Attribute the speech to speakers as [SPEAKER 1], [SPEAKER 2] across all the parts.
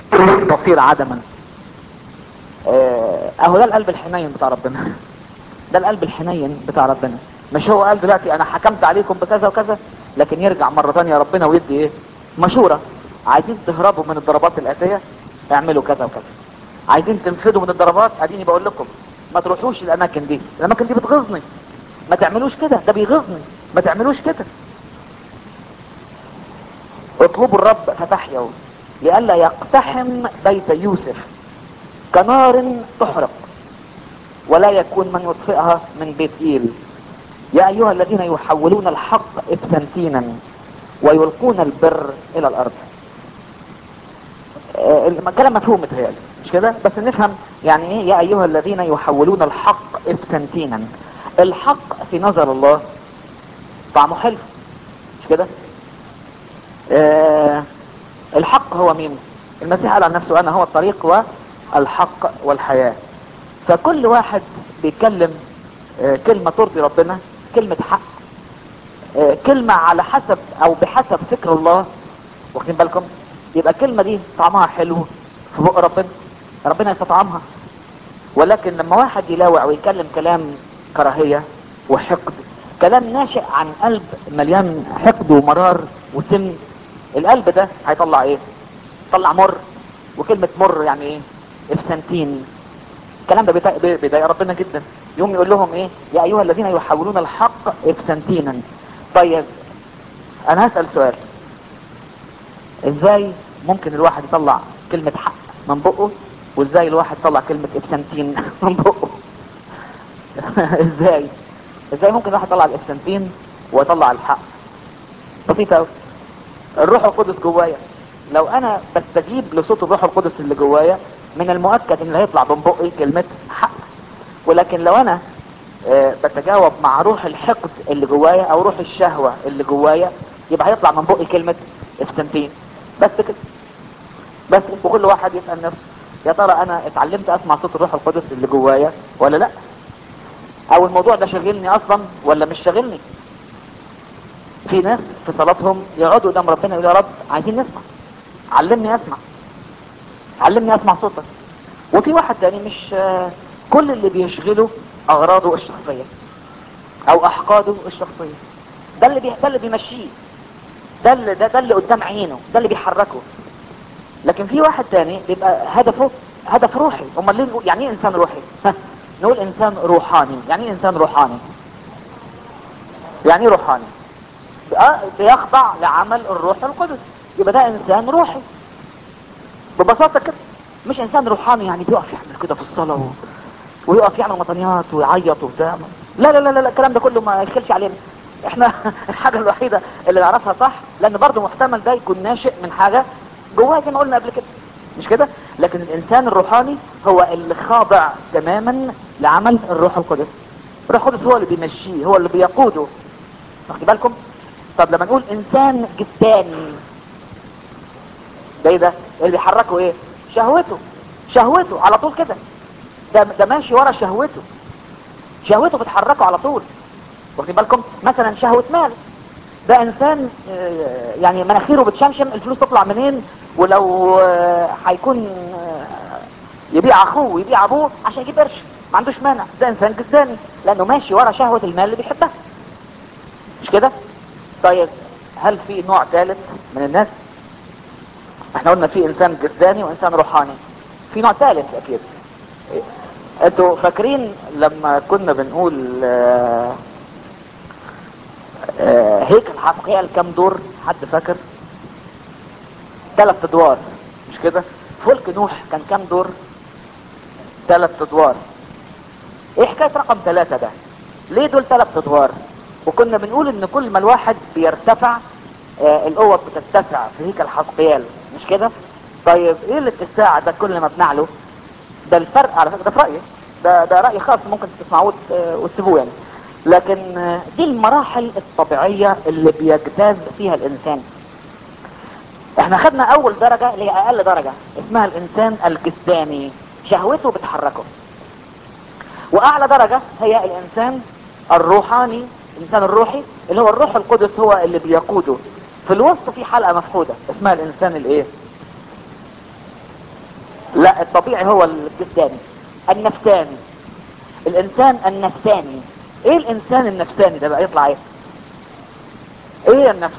[SPEAKER 1] تصير عدما آه، اهو ده القلب الحنين بتاع ربنا ده القلب الحنين بتاع ربنا مش هو قال دلوقتي انا حكمت عليكم بكذا وكذا لكن يرجع مرة ثانية ربنا ويدي ايه مشورة عايزين تهربوا من الضربات الاتية اعملوا كذا وكذا عايزين تنفذوا من الضربات اديني بقول لكم ما تروحوش الاماكن دي الاماكن دي بتغيظني ما تعملوش كده ده بيغيظني ما تعملوش كده اطلبوا الرب فتحيوا لئلا يقتحم بيت يوسف كنار تحرق ولا يكون من يطفئها من بيت إيل يا أيها الذين يحولون الحق إبسنتينا ويلقون البر إلى الأرض آه، الكلام مفهوم متهيألي مش كده بس نفهم يعني ايه يا ايها الذين يحولون الحق ابسنتينا الحق في نظر الله طعمه حلو مش كده آه الحق هو مين المسيح قال عن نفسه انا هو الطريق والحق والحياة فكل واحد بيتكلم آه كلمة ترضي ربنا كلمة حق آه كلمة على حسب او بحسب فكر الله واخدين بالكم يبقى الكلمة دي طعمها حلو في بق ربنا ربنا يستطعمها ولكن لما واحد يلاوع ويتكلم كلام كراهية وحقد كلام ناشئ عن قلب مليان حقد ومرار وسم القلب ده هيطلع ايه طلع مر وكلمة مر يعني ايه افسنتين الكلام ده بيضايق بيضايق ربنا جدا يوم يقول لهم ايه يا ايها الذين يحولون الحق افسنتينا طيب انا هسأل سؤال ازاي ممكن الواحد يطلع كلمة حق من بقه وازاي الواحد يطلع كلمة افسنتين من بقه ازاي ازاي ممكن الواحد يطلع الافسنتين ويطلع الحق بسيطة قوي الروح القدس جوايا لو انا بستجيب لصوت الروح القدس اللي جوايا من المؤكد ان هيطلع من بقي كلمة حق ولكن لو انا آه بتجاوب مع روح الحقد اللي جوايا او روح الشهوة اللي جوايا يبقى هيطلع من بقي كلمة افسنتين بس كده بس وكل واحد يسأل نفسه يا ترى انا اتعلمت اسمع صوت الروح القدس اللي جوايا ولا لا او الموضوع ده شاغلني اصلا ولا مش شاغلني في ناس في صلاتهم يقعدوا قدام ربنا يقولوا يا رب عايزين نسمع علمني اسمع علمني اسمع صوتك وفي واحد تاني مش كل اللي بيشغله اغراضه الشخصية او احقاده الشخصية ده اللي بي... ده اللي بيمشيه ده اللي ده, ده اللي قدام عينه ده اللي بيحركه لكن في واحد تاني بيبقى هدفه هدف روحي امال ليه نقول يعني ايه انسان روحي نقول انسان روحاني يعني ايه انسان روحاني يعني ايه روحاني بيخضع لعمل الروح القدس يبقى ده انسان روحي ببساطة كده مش انسان روحاني يعني بيقف يعمل كده في الصلاة و... ويقف يعمل مطنيات ويعيط وبتاع لا لا لا لا الكلام ده كله ما يشكلش علينا احنا الحاجة الوحيدة اللي نعرفها صح لان برضه محتمل ده يكون ناشئ من حاجة جواه زي ما قلنا قبل كده مش كده لكن الانسان الروحاني هو اللي خاضع تماما لعمل الروح القدس الروح القدس هو اللي بيمشيه هو اللي بيقوده واخد بالكم طب لما نقول انسان جداني ده ايه ده اللي بيحركه ايه شهوته شهوته على طول كده ده, ده ماشي ورا شهوته شهوته بتحركه على طول واخدين بالكم مثلا شهوة مال ده انسان يعني مناخيره بتشمشم الفلوس تطلع منين ولو هيكون يبيع اخوه ويبيع ابوه عشان يجيب قرش ما عندوش مانع ده انسان جداني لانه ماشي ورا شهوة المال اللي بيحبها مش كده طيب هل في نوع ثالث من الناس احنا قلنا في انسان جداني وانسان روحاني في نوع ثالث اكيد انتوا فاكرين لما كنا بنقول آه آه هيكل حسقيال كام دور حد فاكر ثلاث ادوار مش كده فلك نوح كان كام دور ثلاث ادوار ايه حكايه رقم ثلاثة ده ليه دول ثلاث ادوار وكنا بنقول ان كل ما الواحد بيرتفع آه الاوض بتتسع في هيكل حسقيال مش كده طيب ايه الاتساع ده كل ما بنعله ده الفرق على فكره ده في رايي ده ده راي خاص ممكن تسمعوه وتسيبوه يعني لكن دي المراحل الطبيعية اللي بيجتاز فيها الانسان احنا خدنا اول درجة اللي هي اقل درجة اسمها الانسان الجسداني شهوته بتحركه واعلى درجة هي الانسان الروحاني الانسان الروحي اللي هو الروح القدس هو اللي بيقوده في الوسط في حلقة مفقودة اسمها الانسان الايه لا الطبيعي هو الجسداني النفساني الانسان النفساني ايه الانسان النفساني ده بقى يطلع ايه ايه النفس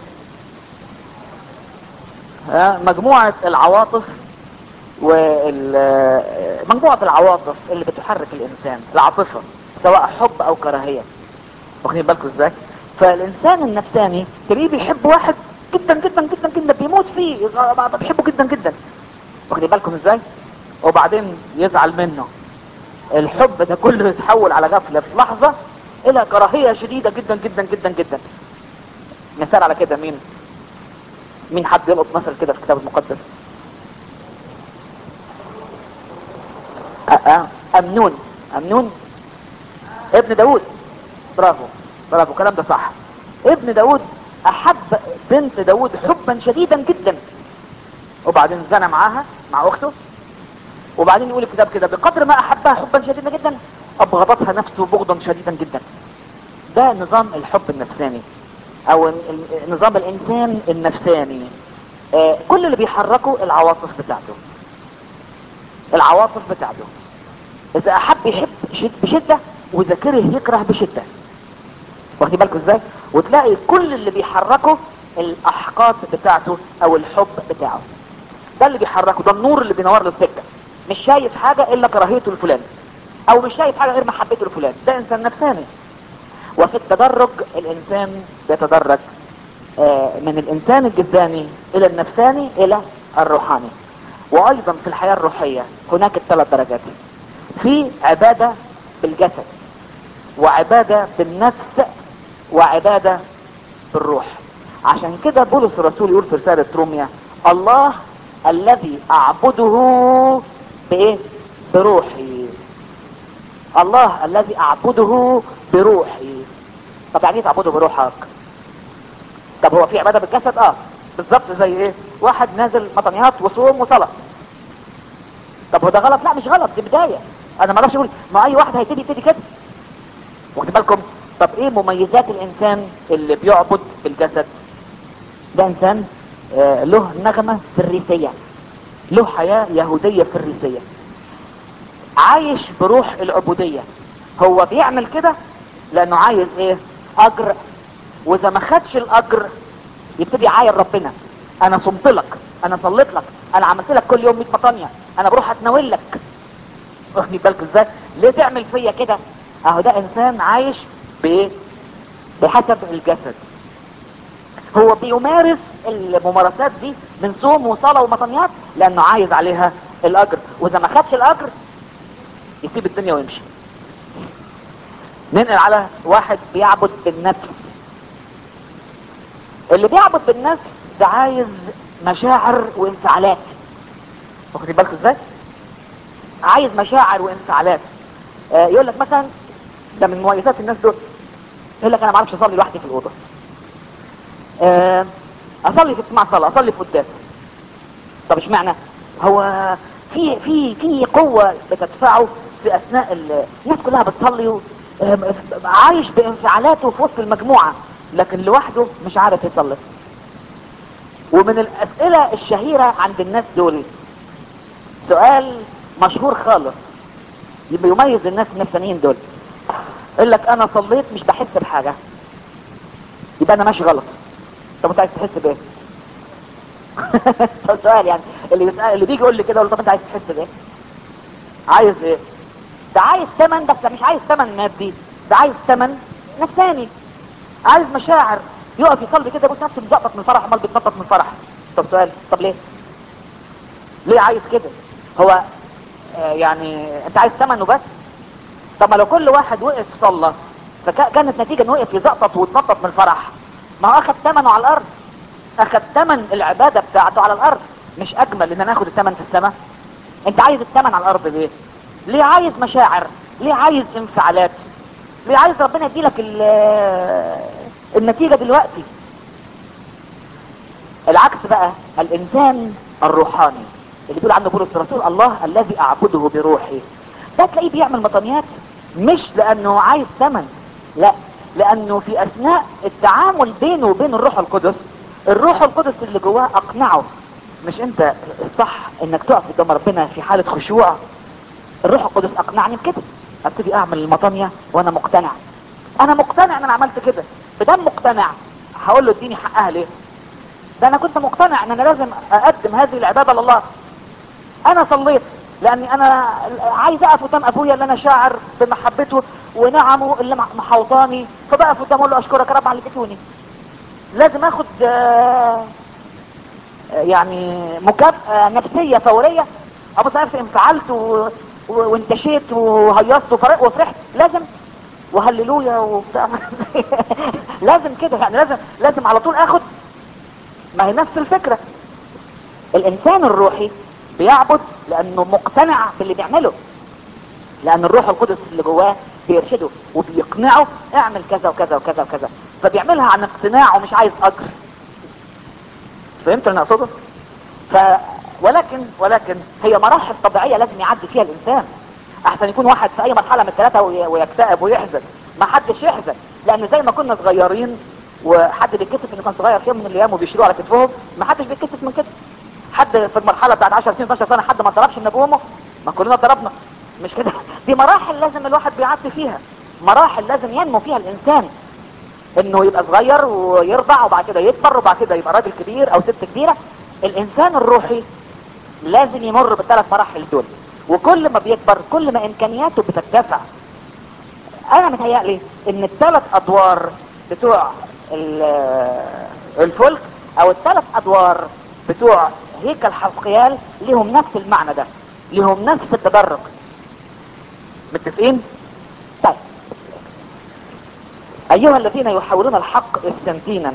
[SPEAKER 1] ها مجموعة العواطف وال مجموعة العواطف اللي بتحرك الانسان العاطفة سواء حب او كراهية واخدين بالكم ازاي فالانسان النفساني تلاقيه بيحب واحد جدا جدا جدا جدا بيموت فيه بيحبه جدا جدا واخدين بالكم ازاي وبعدين يزعل منه الحب ده كله يتحول على غفلة في لحظة الى كراهية شديدة جدا جدا جدا جدا مثال على كده مين مين حد يلقط مثل كده في الكتاب المقدس أه أه. امنون امنون ابن داود برافو برافو الكلام ده صح ابن داود احب بنت داود حبا شديدا جدا وبعدين زنى معاها مع اخته وبعدين يقول الكتاب كده بقدر ما احبها حبا شديدا جدا ابغضتها نفسه بغضا شديدا جدا ده نظام الحب النفساني او نظام الانسان النفساني آه كل اللي بيحركه العواطف بتاعته العواطف بتاعته اذا احب يحب شد بشدة واذا كره يكره بشدة واخدين بالكم ازاي وتلاقي كل اللي بيحركه الاحقاد بتاعته او الحب بتاعه ده اللي بيحركه ده النور اللي بينور له السكه مش شايف حاجة الا كراهيته لفلان او مش شايف حاجة غير محبته لفلان ده انسان نفساني وفي التدرج الانسان بيتدرج آه من الانسان الجسداني الى النفساني الى الروحاني وايضا في الحياة الروحية هناك الثلاث درجات في عبادة بالجسد وعبادة بالنفس وعبادة بالروح عشان كده بولس الرسول يقول في رسالة روميا الله الذي اعبده بايه بروحي الله الذي اعبده بروحي طب يعني ايه تعبده بروحك طب هو في عباده بالجسد اه بالظبط زي ايه واحد نازل مطنيات وصوم وصلاه طب هو ده غلط لا مش غلط دي بدايه انا ما اعرفش اقول ما اي واحد هيبتدي يبتدي كده واخد بالكم طب ايه مميزات الانسان اللي بيعبد بالجسد ده انسان آه له نغمه فريسيه له حياه يهوديه فريسيه عايش بروح العبوديه هو بيعمل كده لانه عايز ايه اجر واذا ما خدش الاجر يبتدي يعاير ربنا انا صمت لك انا صليت لك انا عملت لك كل يوم 100 مطانيه انا بروح اتناول لك واخدين بالكم ازاي ليه تعمل فيا كده اهو ده انسان عايش بايه بحسب الجسد هو بيمارس الممارسات دي من صوم وصلاه ومطانيات لانه عايز عليها الاجر واذا ما خدش الاجر يسيب الدنيا ويمشي ننقل على واحد بيعبد بالنفس اللي بيعبد بالنفس ده عايز مشاعر وانفعالات واخدين بالكم ازاي عايز مشاعر وانفعالات آه يقول لك مثلا ده من مميزات الناس دول يقول لك انا ما اعرفش اصلي لوحدي في الاوضه آه اصلي في اجتماع صلاه اصلي في قداس طب اشمعنى هو في في في قوه بتدفعه في اثناء الناس كلها بتصلي و... عايش بانفعالاته في وسط المجموعة لكن لوحده مش عارف يصلي ومن الاسئلة الشهيرة عند الناس دول سؤال مشهور خالص يبقى يميز الناس النفسانيين دول يقول لك انا صليت مش بحس بحاجة يبقى انا ماشي غلط طب انت عايز تحس بايه ده سؤال يعني اللي يسأل اللي بيجي يقول لي كده طب انت عايز تحس بايه عايز ايه ده عايز ثمن بس مش عايز ثمن مادي ده عايز ثمن نفساني عايز مشاعر يقف يصلي كده يبص نفسه مزقطط من الفرح امال بيتنطط من الفرح طب سؤال طب ليه ليه عايز كده هو آه يعني انت عايز ثمنه بس طب ما لو كل واحد وقف صلى فكانت نتيجة انه وقف يزقطط ويتنطط من الفرح ما هو اخد ثمنه على الارض اخد ثمن العبادة بتاعته على الارض مش اجمل ان ناخد الثمن في السماء انت عايز الثمن على الارض ليه ليه عايز مشاعر ليه عايز انفعالات ليه عايز ربنا يديلك النتيجة دلوقتي العكس بقى الانسان الروحاني اللي بيقول عنه بولس الرسول الله الذي اعبده بروحي ده تلاقيه بيعمل مطنيات مش لانه عايز ثمن لا لانه في اثناء التعامل بينه وبين الروح القدس الروح القدس اللي جواه اقنعه مش انت الصح انك تقف قدام ربنا في حالة خشوع الروح القدس اقنعني بكده ابتدي اعمل المطانية وانا مقتنع انا مقتنع ان انا عملت كده بدم مقتنع هقول له اديني حقها ليه ده انا كنت مقتنع ان انا لازم اقدم هذه العبادة لله انا صليت لاني انا عايز اقف قدام ابويا اللي انا شاعر بمحبته ونعمه اللي محوطاني فبقف قدامه اقول له اشكرك يا رب على اللي اديتوني لازم اخد آه، يعني مكافأة نفسية فورية ابص نفسي انفعلت و... و... وانتشيت وهيصت وفرق وفرحت لازم وهللويا وبتاع لازم كده يعني لازم لازم على طول اخد ما هي نفس الفكرة الانسان الروحي بيعبد لانه مقتنع باللي بيعمله لان الروح القدس اللي جواه بيرشده وبيقنعه اعمل كذا وكذا وكذا وكذا فبيعملها عن اقتناع ومش عايز اجر فهمت اللي انا اقصده ف ولكن ولكن هي مراحل طبيعية لازم يعدي فيها الانسان احسن يكون واحد في اي مرحلة من الثلاثة وي- ويكتئب ويحزن ما حدش يحزن لان زي ما كنا صغيرين وحد بيتكسف انه كان صغير في يوم من الايام وبيشيلوه على كتفهم ما حدش بيتكسف من كده حد في المرحلة بتاعت 10 سنين 12 سنة حد ما ضربش من ابوه وامه ما كلنا ضربنا مش كده دي مراحل لازم الواحد بيعدي فيها مراحل لازم ينمو فيها الانسان انه يبقى صغير ويرضع وبعد كده يكبر وبعد كده يبقى راجل كبير او ست كبيرة الانسان الروحي لازم يمر بالثلاث مراحل دول وكل ما بيكبر كل ما امكانياته بتتسع انا متهيألي ان الثلاث ادوار بتوع ال- الفلك او الثلاث ادوار بتوع هيكل حسقيال ليهم نفس المعنى ده ليهم نفس التدرج متفقين طيب ايها الذين يحاولون الحق استنتينا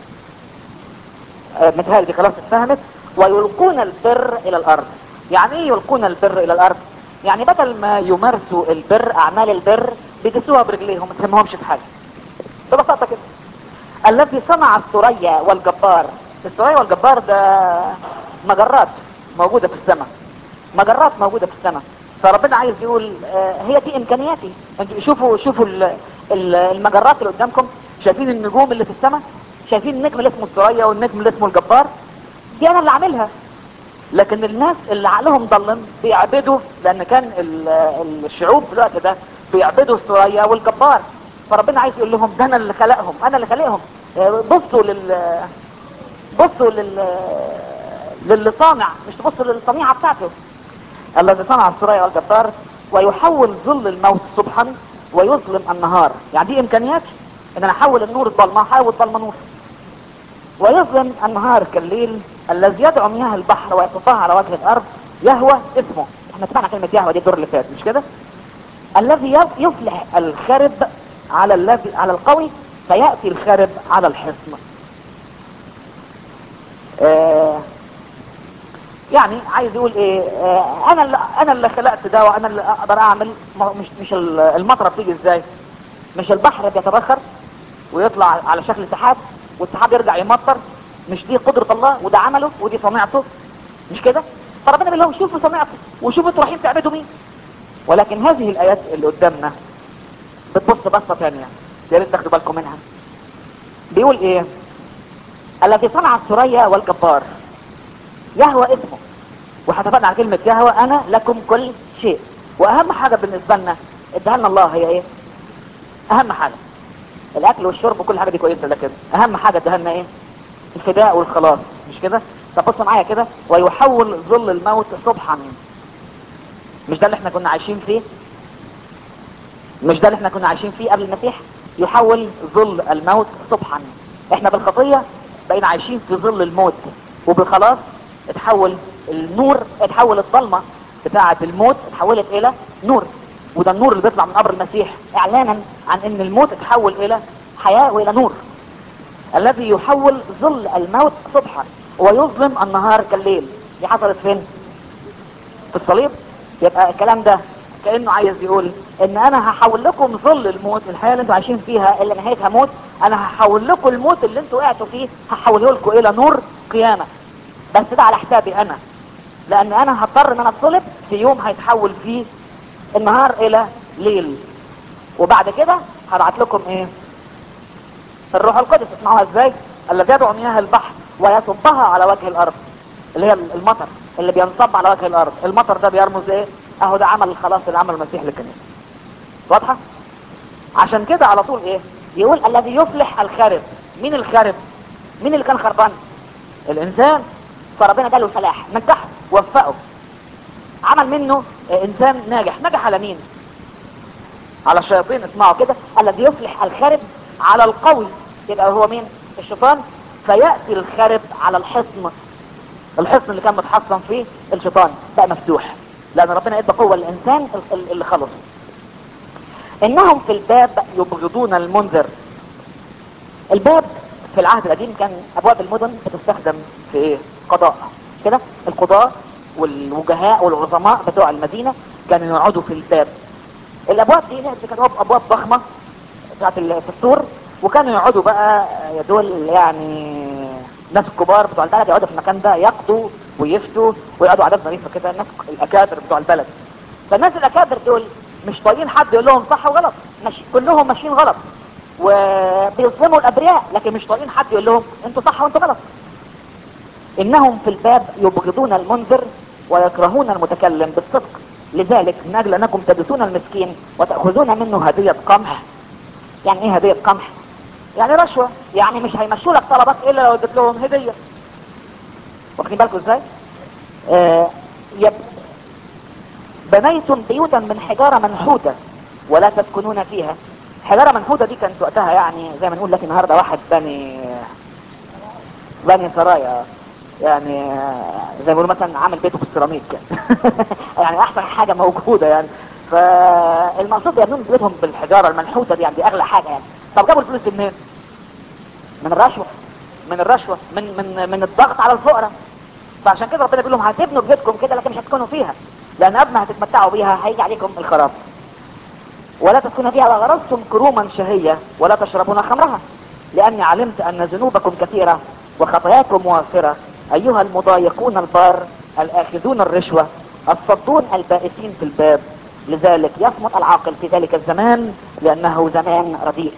[SPEAKER 1] آه، متهيألي دي خلاص اتفهمت ويلقون البر الى الارض يعني ايه يلقون البر الى الارض يعني بدل ما يمارسوا البر اعمال البر بيدسوها برجليهم ما تهمهمش في حاجه ببساطه كده الذي صنع الثريا والجبار الثريا والجبار ده مجرات موجوده في السماء مجرات موجوده في السماء فربنا عايز يقول آه، هي دي امكانياتي انتوا شوفوا شوفوا ال- ال- المجرات اللي قدامكم شايفين النجوم اللي في السماء شايفين النجم اللي اسمه الثريا والنجم اللي اسمه الجبار دي انا اللي عاملها لكن الناس اللي عقلهم ضلم بيعبدوا لان كان ال- الشعوب في الوقت ده بيعبدوا الثريا والجبار فربنا عايز يقول لهم ده انا اللي خلقهم انا اللي خلقهم آه، بصوا لل بصوا لل للي صانع مش تبصوا للصنيعه بتاعته الذي صنع الثريا والجبار ويحول ظل الموت صبحا ويظلم النهار يعني دي امكانيات ان انا احول النور الضلمه احول الضلمه نور ويظلم النهار كالليل الذي يدعو مياه البحر ويصفها على وجه الارض يهوى اسمه احنا سمعنا كلمه يهوى دي الدور اللي فات مش كده الذي يف- يفلح الخرب على الذي على القوي فياتي الخرب على الحصن آه يعني عايز يقول ايه آه انا اللي انا اللي خلقت ده وانا اللي اقدر اعمل ما- مش مش ال- المطره بتيجي ازاي مش البحر بيتبخر ويطلع على شكل سحاب والسحاب يرجع يمطر مش دي قدرة الله وده عمله ودي صنيعته مش كده فربنا بيقول لهم شوفوا صنيعته وشوفوا انتوا رايحين تعبدوا مين ولكن هذه الايات اللي قدامنا بتبص بصة تانية يا ريت تاخدوا بالكم منها بيقول ايه الذي صنع الثريا والجبار يهوى اسمه وهتفقنا على كلمة يهوى انا لكم كل شيء واهم حاجة بالنسبة لنا ادها لنا الله هي ايه اهم حاجة الاكل والشرب وكل حاجة دي كويسة لكن اهم حاجة ادها لنا ايه الفداء والخلاص مش كده طب بصوا معايا كده ويحول ظل الموت صبحا مش ده اللي احنا كنا عايشين فيه مش ده اللي احنا كنا عايشين فيه قبل المسيح يحول ظل الموت صبحا احنا بالخطية بقينا عايشين في ظل الموت وبالخلاص اتحول النور اتحول الظلمة بتاعة الموت اتحولت الى نور وده النور اللي بيطلع من قبر المسيح اعلانا عن ان الموت اتحول الى حياة والى نور الذي يحول ظل الموت صبحا ويظلم النهار كالليل دي حصلت فين في الصليب يبقى الكلام ده كانه عايز يقول ان انا هحول لكم ظل الموت الحياه اللي انتوا عايشين فيها اللي نهايتها موت انا هحول لكم الموت اللي انتوا وقعتوا فيه هحوله لكم الى نور قيامه بس ده على حسابي انا لان انا هضطر ان انا اتصلب في يوم هيتحول فيه النهار الى ليل وبعد كده هبعت لكم ايه الروح القدس اسمعوها ازاي الذي يدعو مياه البحر ويصبها على وجه الارض اللي هي المطر اللي بينصب على وجه الارض المطر ده بيرمز ايه اهو ده عمل الخلاص اللي عمل المسيح للكنيسه واضحه عشان كده على طول ايه يقول الذي يفلح الخارب مين الخارب مين اللي كان خربان الانسان فربنا اداله الفلاح نجحه وفقه عمل منه آه، انسان ناجح نجح على مين على الشياطين اسمعوا كده الذي يفلح الخارب على القوي يبقى هو مين الشيطان فيأتي الخارب على الحصن الحصن اللي كان متحصن فيه الشيطان بقى مفتوح لان ربنا ادى قوه للانسان ال- ال- اللي خلص انهم في الباب يبغضون المنذر الباب في العهد القديم كان ابواب المدن بتستخدم في ايه قضاء مش كده القضاة والوجهاء والعظماء بتوع المدينة كانوا يقعدوا في الباب الابواب دي كانت ابواب ابواب ضخمة بتاعت ال- في السور وكانوا يقعدوا بقى دول يعني ناس الكبار بتوع البلد يقعدوا في المكان ده يقضوا ويفتوا ويقعدوا عادات ظريفه كده الناس الاكابر بتوع البلد فالناس الاكابر دول مش طايقين حد يقول لهم صح وغلط مش كلهم ماشيين غلط وبيظلموا الابرياء لكن مش طايقين حد يقول لهم انتوا صح وانتوا غلط انهم في الباب يبغضون المنذر ويكرهون المتكلم بالصدق لذلك من اجل انكم تدسون المسكين وتاخذون منه هديه قمح يعني ايه هديه قمح يعني رشوه يعني مش هيمشوا لك طلبك الا لو اديت لهم هديه واخدين بالكم ازاي آه يب... بنيتم بيوتا من حجاره منحوته ولا تسكنون فيها حجاره منحوته دي كانت وقتها يعني زي ما نقول لك النهارده واحد بني بني سرايا يعني آه، زي ما بيقولوا مثلا عامل بيته بالسيراميك يعني احسن حاجه موجوده يعني فالمقصود يبنون بيوتهم بالحجاره المنحوته دي يعني دي اغلى حاجه يعني طب جابوا الفلوس دي منين؟ من الرشوه من الرشوه من من من الضغط على الفقراء فعشان كده ربنا بيقول لهم هتبنوا بيوتكم كده لكن مش هتسكنوا فيها لان قبل ما هتتمتعوا بيها هيجي عليكم الخراب ولا تسكنوا فيها وغرستم كروما شهية ولا تشربون خمرها لأني علمت أن ذنوبكم كثيرة وخطاياكم وافرة أيها المضايقون البار الآخذون الرشوة الصدون البائسين في الباب لذلك يصمت العاقل في ذلك الزمان لأنه زمان رديء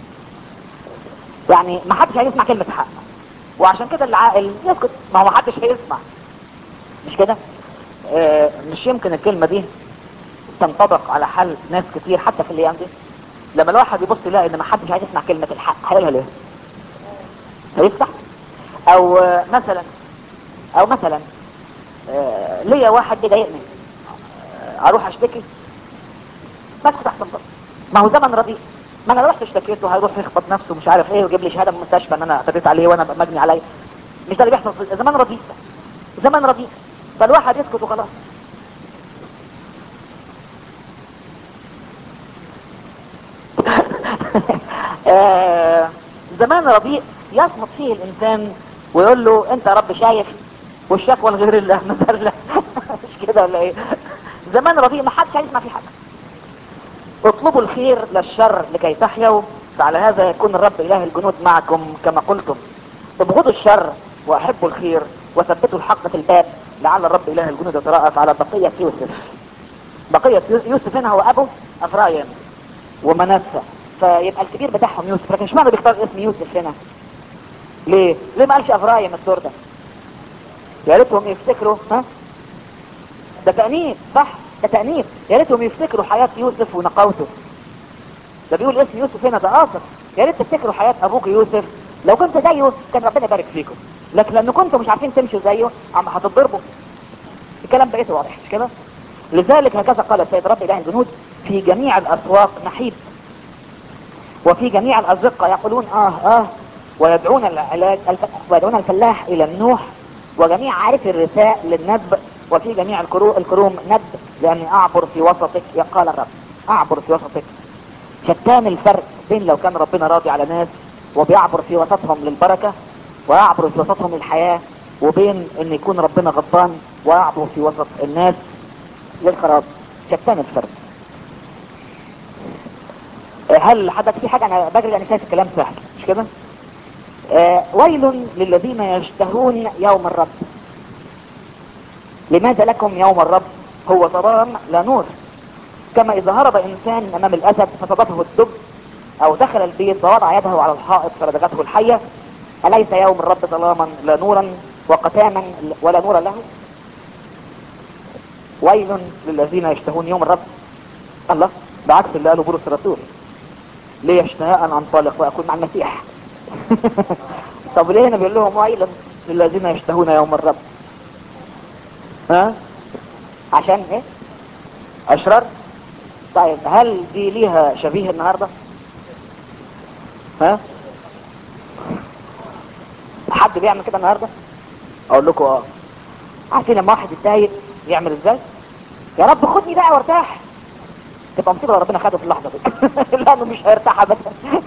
[SPEAKER 1] يعني ما حدش هيسمع كلمة حق وعشان كده العاقل يسكت ما هو ما حدش هيسمع مش كده آه مش يمكن الكلمة دي تنطبق على حال ناس كتير حتى في الايام دي لما الواحد يبص يلاقي ان ما حدش عايز يسمع كلمه الحق هيقولها ليه؟ هيسمع او آه، مثلا او مثلا آه، ليا واحد بيضايقني آه، اروح اشتكي بسكت احسن بقى ما هو زمن رديء ما انا رحت اشتكيته هيروح يخبط نفسه مش عارف ايه ويجيب لي شهاده من المستشفى ان انا اعتديت عليه وانا مجني عليه مش ده اللي بيحصل في زمان رديء زمان رديء فالواحد يسكت وخلاص آه، زمان رديء يصمت فيه الانسان ويقول له انت يا رب شايف والشكوى لغير الله مثلا مش كده ولا ايه زمان رديء ما حدش هيسمع فيه حاجه اطلبوا الخير للشر لكي تحيوا فعلى هذا يكون الرب اله الجنود معكم كما قلتم ابغضوا الشر واحبوا الخير وثبتوا الحق في الباب لعل الرب اله الجنود يترأف على بقية يوسف بقية يو- يوسف هنا هو ابو افرايم ومنسى فيبقى الكبير بتاعهم يوسف لكن اشمعنى بيختار اسم يوسف هنا ليه ليه ما قالش افرايم الدور ده يا ريتهم يفتكروا ها ده تأنيب صح ده تأنيب يا ريتهم يفتكروا حياة يوسف ونقاوته ده بيقول اسم يوسف هنا ده قاصر يا ريت تفتكروا حياة ابوك يوسف لو كنت زيه كان ربنا يبارك فيكم لكن لان كنتوا مش عارفين تمشوا زيه عم هتتضربوا الكلام بقيته واضح مش كده لذلك هكذا قال السيد رب اله الجنود في جميع الاسواق نحيب وفي جميع الازقه يقولون اه اه ويدعون العلاج الف... ويدعون الفلاح الى النوح وجميع عارف الرثاء للندب وفي جميع الكرو... الكروم ندب لاني اعبر في وسطك يا قال الرب اعبر في وسطك شتان الفرق بين لو كان ربنا راضي على ناس وبيعبر في وسطهم للبركة ويعبر في وسطهم للحياة وبين ان يكون ربنا غضبان ويعبر في وسط الناس للخراب شتان الفرق آه، هل حدث في حاجة انا بجري انا شايف الكلام سهل مش كده آه ويل للذين يشتهون يوم الرب لماذا لكم يوم الرب هو ظلام لا نور كما اذا هرب انسان امام الاسد فصادفه الدب او دخل البيت ووضع يده على الحائط فلدغته الحية اليس يوم الرب ظلاما لا نورا وقتاما ولا نور له ويل للذين يشتهون يوم الرب الله بعكس اللي قاله بولس الرسول ليه يشتهى ان انطلق واكون مع المسيح طب ليه هنا بيقول لهم ويل للذين يشتهون يوم الرب ها عشان ايه اشرار طيب هل دي ليها شبيه النهارده ها حد بيعمل كده النهارده اقول لكم اه عارفين لما واحد يتضايق يعمل ازاي يا رب خدني بقى وارتاح تبقى مصيبه لو ربنا خده في اللحظه دي لانه مش هيرتاح ابدا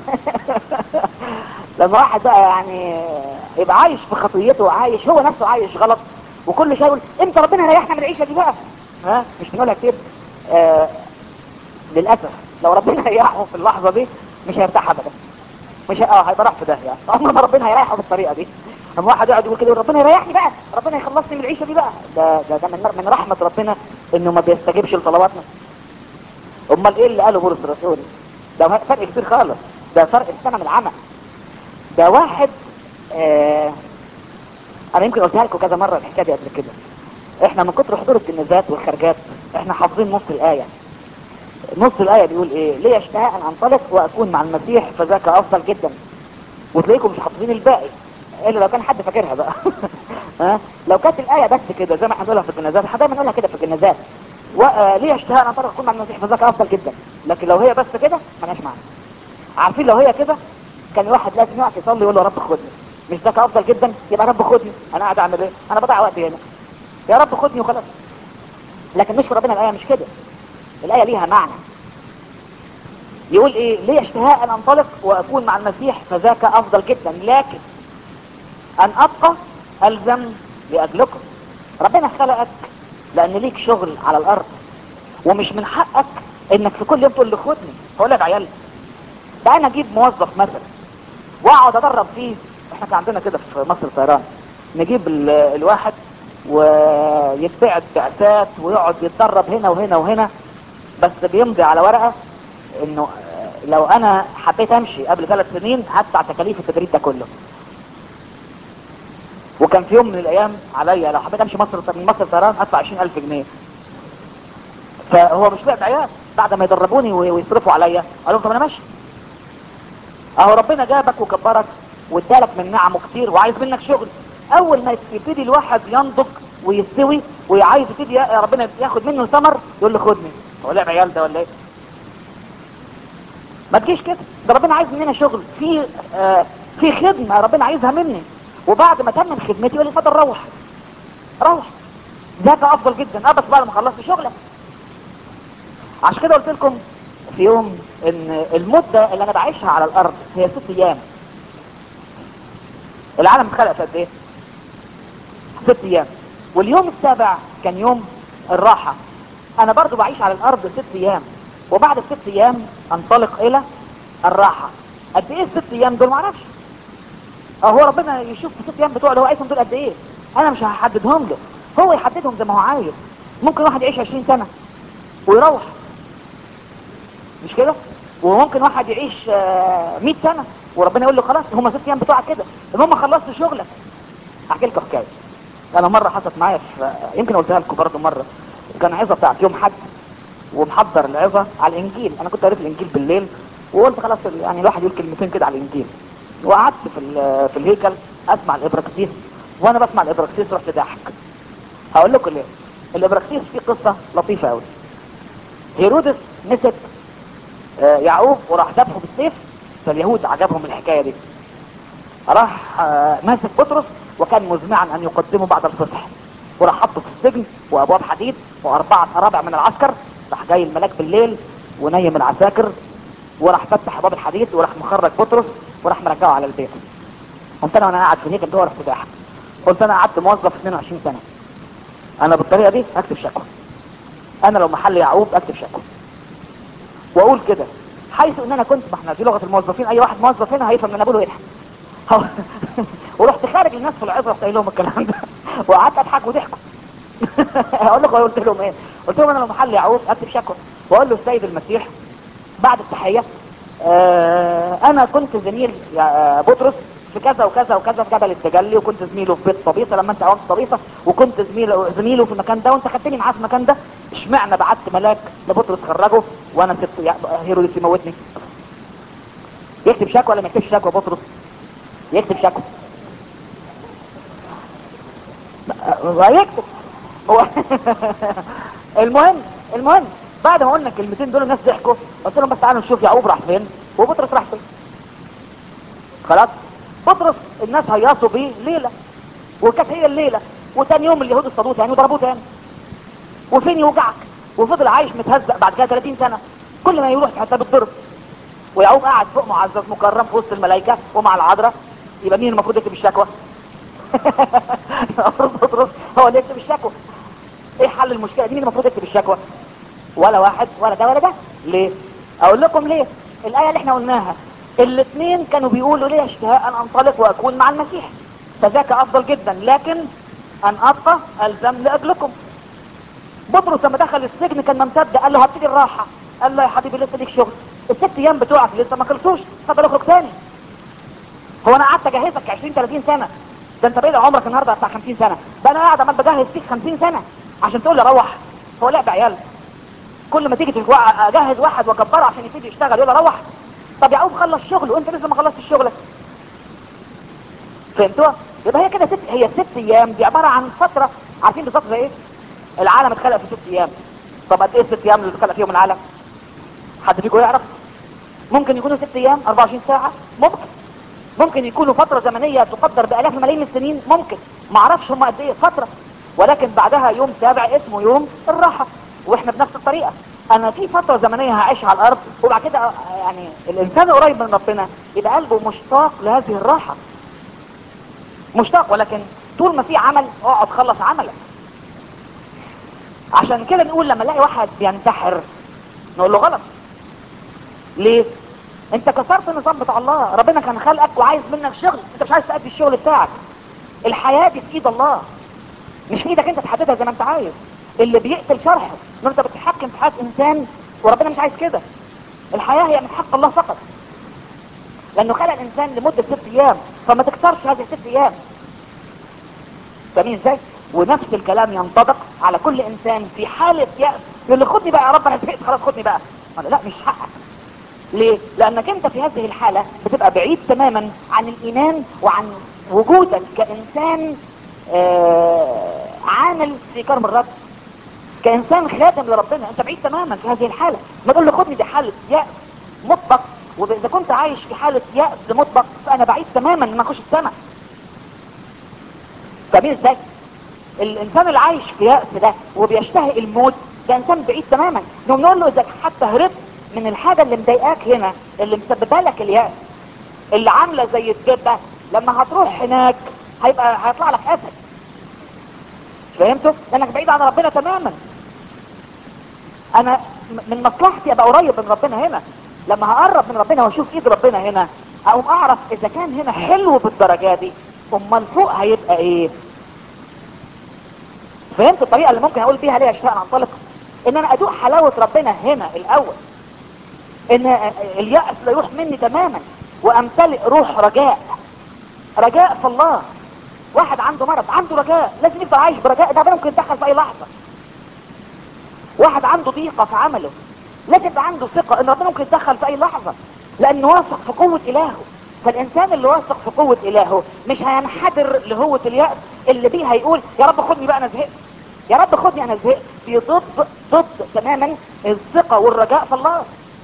[SPEAKER 1] لما واحد بقى يعني يبقى عايش في خطيته عايش هو نفسه عايش غلط وكل شيء يقول امتى ربنا يريحنا من العيشه دي بقى ها مش بنقولها كتير آه للاسف لو ربنا ريحه في اللحظه دي مش هيرتاح ابدا مش اه هيبقى راح في داهيه عمر ما ربنا هيريحه بالطريقه دي اما واحد يقعد يقول كده يقول ربنا يريحني بقى ربنا يخلصني من العيشه دي بقى ده ده, ده من, من رحمه ربنا انه ما بيستجيبش لطلباتنا امال ايه اللي قاله بولس الرسول ده فرق كبير خالص ده فرق السنه من العمى ده واحد آه انا يمكن قلتها لكم كذا مره الحكايه دي قبل كده احنا من كتر حضور الجنازات والخرجات احنا حافظين نص الايه نص الايه بيقول ايه ليه اشتهى ان انطلق واكون مع المسيح فذاك افضل جدا وتلاقيكم مش حافظين الباقي الا لو كان حد فاكرها بقى ها لو كانت الايه بس كده زي ما احنا بنقولها في الجنازات احنا دايما نقولها كده في الجنازات وليه اشتهى ان انطلق اكون مع المسيح فذاك افضل جدا لكن لو هي بس كده ملهاش معنى عارفين لو هي كده كان الواحد لازم يقف يصلي يقول له رب خدني مش ذاك افضل جدا يبقى رب خدني انا قاعد اعمل ايه انا بضيع وقتي هنا يا رب خدني وخلاص لكن مش في ربنا الايه مش كده الايه ليها معنى يقول ايه ليه اشتهاء ان انطلق واكون مع المسيح فذاك افضل جدا لكن ان ابقى الزم لاجلكم ربنا خلقك لان ليك شغل على الارض ومش من حقك انك في كل يوم تقول لي خدني هقول لك عيال ده انا اجيب موظف مثلا واقعد ادرب فيه احنا كان عندنا كده في مصر طيران نجيب ال- الواحد ويتبعت بعثات ويقعد يتدرب هنا وهنا وهنا بس بيمضي على ورقه انه آه، لو انا حبيت امشي قبل ثلاث سنين هدفع تكاليف التدريب ده كله وكان في يوم من الايام عليا لو حبيت امشي مصر من مصر طيران ادفع 20000 جنيه فهو مش لعب عيال بعد ما يدربوني وي- ويصرفوا عليا قال لهم طب انا ماشي اهو ربنا جابك وكبرك وادالك من نعمه كتير وعايز منك شغل اول ما يبتدي الواحد ينضج ويستوي وعايز يبتدي يا ربنا ياخد منه ثمر يقول له خدني هو لعب عيال ده ولا ايه ما تجيش كده ده ربنا عايز مننا شغل في آه في خدمه ربنا عايزها مني وبعد ما تمم خدمتي يقول لي اتفضل روح روح ذاك افضل جدا اه بس بعد ما خلصت شغلك عشان كده قلت لكم في يوم ان المدة اللي انا بعيشها على الارض هي ست ايام العالم اتخلق في قد ايه ست ايام واليوم السابع كان يوم الراحة انا برضو بعيش على الارض ست ايام وبعد الست ايام انطلق الى الراحة قد ايه الست ايام دول معرفش اه هو ربنا يشوف في الست ايام بتوعه اللي هو عايزهم دول قد ايه انا مش هحددهم له هو يحددهم زي ما هو عايز ممكن واحد يعيش 20 سنة ويروح مش كده وممكن واحد يعيش آه، 100 سنة وربنا يقول له خلاص هم ست ايام بتوعك كده المهم خلصت شغلك احكي لكم حكايه انا مره حصلت معايا في يمكن قلتها لكم برضه مره كان عظه بتاعت يوم حد ومحضر العظه على الانجيل انا كنت قريت الانجيل بالليل وقلت خلاص يعني الواحد يقول كلمتين كده على الانجيل وقعدت في ال- في الهيكل اسمع الابراكسيس وانا بسمع الابراكسيس رحت ضاحك هقول لكم ليه الابراكسيس فيه قصه لطيفه قوي هيرودس مسك آه، يعقوب وراح ذبحه بالسيف فاليهود عجبهم الحكايه دي راح آه، ماسك بطرس وكان مزمعا ان يقدمه بعد الفصح وراح حطه في السجن وابواب حديد واربعه ارابع من العسكر راح جاي الملاك بالليل ونيم العساكر وراح فتح ابواب الحديد وراح مخرج بطرس وراح مرجعه على البيت قمت انا وانا قاعد في الهيكل ده رحت ضاحك قلت انا قعدت موظف 22 سنه انا بالطريقه دي اكتب شكوى انا لو محل يعقوب اكتب شكوى واقول كده حيث ان انا كنت ما احنا دي لغه الموظفين اي واحد موظف هنا هيفهم ان انا بقوله يضحك هو- ورحت خارج للناس في العظه رحت قايل لهم الكلام ده وقعدت اضحك وضحكوا اقول لكم قلت لهم ايه قلت لهم انا لو محل يعقوب اكتب شكوى واقول له السيد المسيح بعد التحيه آه انا كنت زميل يا- آه، بطرس في كذا وكذا وكذا في جبل التجلي وكنت زميله في بيت طبيطه لما انت قومت طبيطه وكنت زميله زميله في المكان ده وانت خدتني معاه في المكان ده اشمعنى بعت ملاك لبطرس خرجه وانا سبته يا- هيرودس يموتني يكتب شكوى ولا ما يكتبش شكوى بطرس يكتب شكوى هيكتب هو المهم المهم بعد ما قلنا الكلمتين دول الناس ضحكوا قلت لهم بس تعالوا نشوف يعقوب راح فين وبطرس راح فين خلاص بطرس الناس هيصوا بيه ليله وكانت هي الليله وتاني يوم اليهود اصطادوه تاني وضربوه تاني وفين يوجعك وفضل عايش متهزق بعد كده 30 سنه كل ما يروح حتى بالضرب ويعقوب قاعد فوق معزز مكرم في وسط الملائكه ومع العذراء يبقى مين المفروض يكتب الشكوى؟ المفروض بطرس هو اللي يكتب الشكوى ايه حل المشكله دي مين المفروض يكتب الشكوى؟ ولا واحد ولا ده ولا ده ليه؟ اقول لكم ليه؟ الايه اللي احنا قلناها الاثنين كانوا بيقولوا لي اشتهاء ان انطلق واكون مع المسيح فذاك افضل جدا لكن ان ابقى الزم لاجلكم بطرس لما دخل السجن كان ممتد قال له هبتدي الراحه قال له يا حبيبي لسه ليك شغل الست ايام بتوعك لسه ما خلصوش اتفضل اخرج تاني هو انا قعدت اجهزك 20 30 سنه ده انت بقيت عمرك النهارده بتاع 50 سنه ده انا قاعد عمال بجهز فيك 50 سنه عشان تقول لي روح هو لعب عيال كل ما تيجي تتوقع اجهز واحد واكبره عشان يبتدي يشتغل يقول لي روح طب يعقوب خلص شغله وانت لسه ما خلصتش شغلك فهمتوا يبقى هي كده ست هي ست ايام دي عباره عن فتره عارفين بالظبط زي ايه العالم اتخلق في ست ايام طب قد ايه الست ايام اللي اتخلق فيهم العالم حد فيكم يعرف ممكن يكونوا ست ايام 24 ساعه ممكن ممكن يكونوا فتره زمنيه تقدر بالاف ملايين السنين ممكن ما اعرفش هم قد ايه فتره ولكن بعدها يوم سابع اسمه يوم الراحه واحنا بنفس الطريقه انا في فتره زمنيه هعيشها على الارض وبعد كده آه، يعني الانسان قريب من ربنا يبقى قلبه مشتاق لهذه الراحه مشتاق ولكن طول ما في عمل اقعد خلص عملك عشان كده نقول لما نلاقي واحد بينتحر نقول له غلط ليه انت كسرت النظام بتاع الله ربنا كان خلقك وعايز منك شغل انت مش عايز تأدي الشغل بتاعك الحياة دي في ايد الله مش في ايدك انت تحددها زي ما انت عايز اللي بيقتل شرحه ان انت بتتحكم في حياة انسان وربنا مش عايز كده الحياة هي من حق الله فقط لانه خلق الانسان لمدة ست ايام فما تكسرش هذه الست ايام فاهمين ازاي ونفس الكلام ينطبق على كل انسان في حالة يأس يقول لي خدني بقى يا رب انا زهقت خلاص خدني بقى أنا لا مش حقك ليه؟ لأنك أنت في هذه الحالة بتبقى بعيد تماما عن الإيمان وعن وجودك كإنسان آه عامل في كرم الرب كإنسان خادم لربنا أنت بعيد تماما في هذه الحالة ما تقول له خدني دي حالة يأس مطبق وإذا كنت عايش في حالة يأس مطبق فأنا بعيد تماما ما أخش السماء فاهمين ازاي؟ الإنسان اللي عايش في يأس ده وبيشتهي الموت ده إنسان بعيد تماما نقوم نقول له إذا حتى هربت من الحاجة اللي مضايقاك هنا اللي مسببه لك اليأس اللي عاملة زي الدبة لما هتروح هناك هيبقى هيطلع لك اسد فهمتوا؟ لانك بعيد عن ربنا تماما انا م- من مصلحتي ابقى قريب من ربنا هنا لما هقرب من ربنا واشوف ايد ربنا هنا اقوم اعرف اذا كان هنا حلو بالدرجة دي امال فوق هيبقى ايه فهمت الطريقة اللي ممكن اقول بيها ليه اشتاق ان انطلق ان انا ادوق حلاوة ربنا هنا الاول ان اليأس لا يروح مني تماما وامتلئ روح رجاء رجاء في الله واحد عنده مرض عنده رجاء لازم يفضل عايش برجاء ده ممكن يتدخل في اي لحظة واحد عنده ضيقة في عمله لازم يبقى عنده ثقة ان ربنا ممكن يتدخل في اي لحظة لانه واثق في قوة الهه فالانسان اللي واثق في قوة الهه مش هينحدر لهوة اليأس اللي بيه هيقول يا رب خدني بقى انا زهقت يا رب خدني انا زهقت دي ضد ضد تماما الثقة والرجاء في الله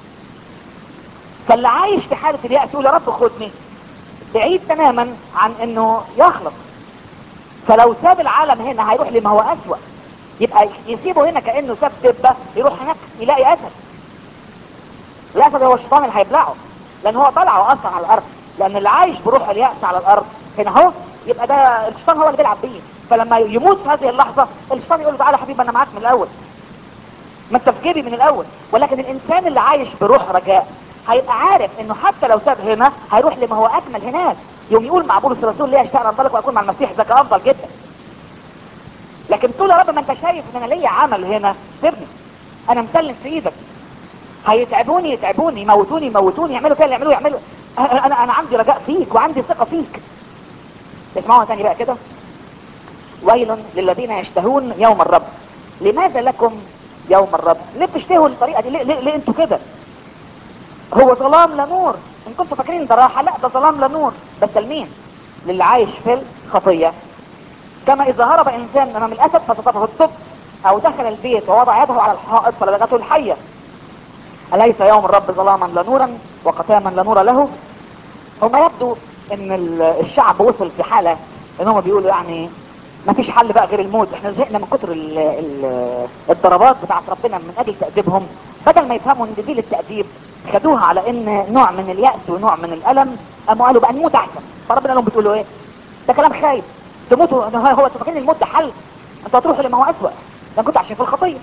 [SPEAKER 1] فاللي عايش في حالة اليأس يقول يا رب خدني بعيد تماما عن انه يخلص فلو ساب العالم هنا هيروح لما هو اسوأ يبقى يسيبه هنا كأنه ساب دبة يروح هناك يلاقي اسد الاسد هو الشيطان اللي هيبلعه لان هو طلعه اصلا على الارض لان اللي عايش بروح اليأس على الارض هنا اهو يبقى ده الشيطان هو اللي بيلعب بيه فلما يموت في هذه اللحظة الشيطان يقول له تعالى يا حبيبي انا معاك من الاول ما انت في جيبي من الاول ولكن الانسان اللي عايش بروح رجاء هيبقى عارف انه حتى لو ساب هنا هيروح لما هو اجمل هناك يوم يقول مع بولس الرسول ليه اشتاق ان انطلق واكون مع المسيح ذاك افضل جدا لكن تقول يا رب ما انت شايف ان انا ليا عمل هنا سيبني انا مسلم في ايدك هيتعبوني يتعبوني يموتوني يموتوني يعملوا كده اللي يعملوه يعملوا انا انا عندي رجاء فيك وعندي ثقة فيك اسمعوها تاني بقى كده ويل للذين يشتهون يوم الرب لماذا لكم يوم الرب ليه بتشتهوا الطريقة دي ليه, ليه, ليه انتوا كده هو ظلام لا نور ان كنتوا فاكرين ده راحة لا ده ظلام لا نور بس لمين للي عايش في الخطية كما اذا هرب انسان امام الاسد فصطفه الدب او دخل البيت ووضع يده على الحائط فلدغته الحية أليس يوم الرب ظلاما لا نورا وقتاما لا نور له هما يبدو ان الشعب وصل في حالة ان هم بيقولوا يعني ما فيش حل بقى غير الموت احنا زهقنا من كتر ال ال الضربات بتاعت ربنا من اجل تأديبهم بدل ما يفهموا ان دي للتأديب خدوها على ان نوع من اليأس ونوع من الألم قاموا قالوا بقى نموت احسن فربنا لهم بتقولوا ايه ده كلام خايب تموتوا هو هو انتوا فاكرين الموت ده حل انتوا هتروحوا لما هو اسوأ ده كنتوا عايشين في الخطية